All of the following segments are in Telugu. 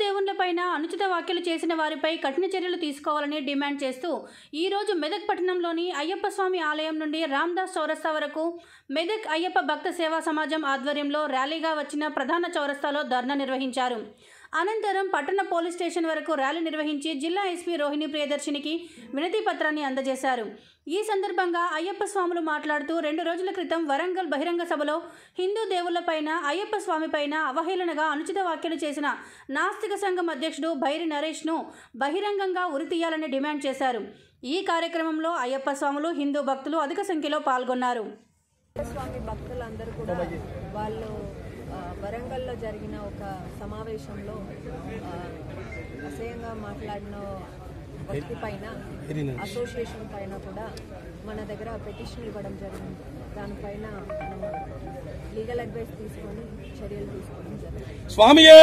దేవుళ్లపైన అనుచిత వ్యాఖ్యలు చేసిన వారిపై కఠిన చర్యలు తీసుకోవాలని డిమాండ్ చేస్తూ ఈ రోజు మెదక్ పట్టణంలోని అయ్యప్ప స్వామి ఆలయం నుండి రామ్దాస్ చౌరస్తా వరకు మెదక్ అయ్యప్ప భక్త సేవా సమాజం ఆధ్వర్యంలో ర్యాలీగా వచ్చిన ప్రధాన చౌరస్తాలో ధర్నా నిర్వహించారు అనంతరం పట్టణ పోలీస్ స్టేషన్ వరకు ర్యాలీ నిర్వహించి జిల్లా ఎస్పీ రోహిణి ప్రియదర్శినికి వినతి పత్రాన్ని అందజేశారు ఈ సందర్భంగా అయ్యప్ప స్వాములు మాట్లాడుతూ రెండు రోజుల క్రితం వరంగల్ బహిరంగ సభలో హిందూ దేవుళ్లపైన అయ్యప్ప స్వామిపైన అవహేళనగా అనుచిత వ్యాఖ్యలు చేసిన నాస్తిక సంఘం అధ్యక్షుడు భైరి నరేష్ను బహిరంగంగా ఉరితీయాలని డిమాండ్ చేశారు ఈ కార్యక్రమంలో అయ్యప్ప స్వాములు హిందూ భక్తులు అధిక సంఖ్యలో పాల్గొన్నారు స్వామి భక్తులందరూ కూడా వాళ్ళు ఆ, వరంగల్లో జరిగిన ఒక సమావేశంలో ఆ, అసహ్యంగా మాట్లాడిన వ్యక్తి పైన అసోసియేషన్ పైన కూడా మన దగ్గర పెటిషన్ ఇవ్వడం జరిగింది దానిపైన మనం లీగల్ అడ్వైస్ తీసుకొని చర్యలు తీసుకోవడం జరిగింది స్వామియే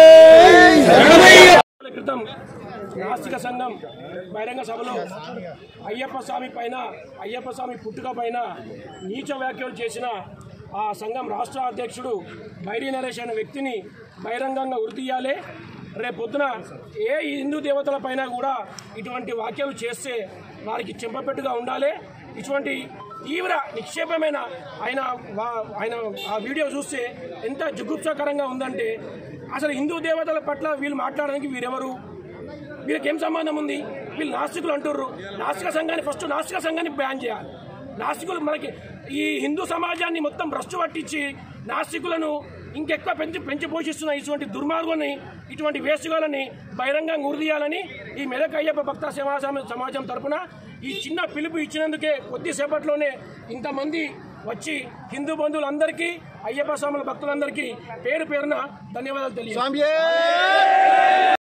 రోజుల క్రితం నాస్తిక సంఘం బహిరంగ సభలో అయ్యప్ప స్వామి పైన అయ్యప్ప స్వామి పుట్టుక పైన నీచ వ్యాఖ్యలు చేసిన ఆ సంఘం రాష్ట్ర అధ్యక్షుడు బైరి నరేష్ అనే వ్యక్తిని బహిరంగంగా ఉరితీయాలి రేపొద్దున ఏ హిందూ దేవతల పైన కూడా ఇటువంటి వ్యాఖ్యలు చేస్తే వారికి చెంపపెట్టుగా ఉండాలి ఇటువంటి తీవ్ర నిక్షేపమైన ఆయన వా- ఆయన ఆ వీడియో చూస్తే ఎంత జుగుప్సకరంగా ఉందంటే అసలు హిందూ దేవతల పట్ల వీళ్ళు మాట్లాడడానికి వీరెవరు వీళ్ళకి ఏం సంబంధం ఉంది వీళ్ళు నాస్తికులు అంటుర్రు నాస్తిక సంఘాన్ని ఫస్ట్ నాస్తిక సంఘాన్ని బ్యాన్ చేయాలి నాస్తికులు మనకి ఈ హిందూ సమాజాన్ని మొత్తం భ్రష్టు పట్టించి నాస్తికులను ఇంకెక్కువ పెంచి పెంచి పోషిస్తున్న ఇటువంటి దుర్మార్గుల్ని ఇటువంటి వేసుగాలని బహిరంగంగా ఉరిదీయాలని ఈ మెదక్ అయ్యప్ప భక్త సేవా సమ- సమాజం తరపున ఈ చిన్న పిలుపు ఇచ్చినందుకే కొద్దిసేపట్లోనే ఇంతమంది వచ్చి హిందూ బంధువులందరికీ అయ్యప్ప స్వాముల భక్తులందరికీ పేరు పేరున ధన్యవాదాలు తెలియదు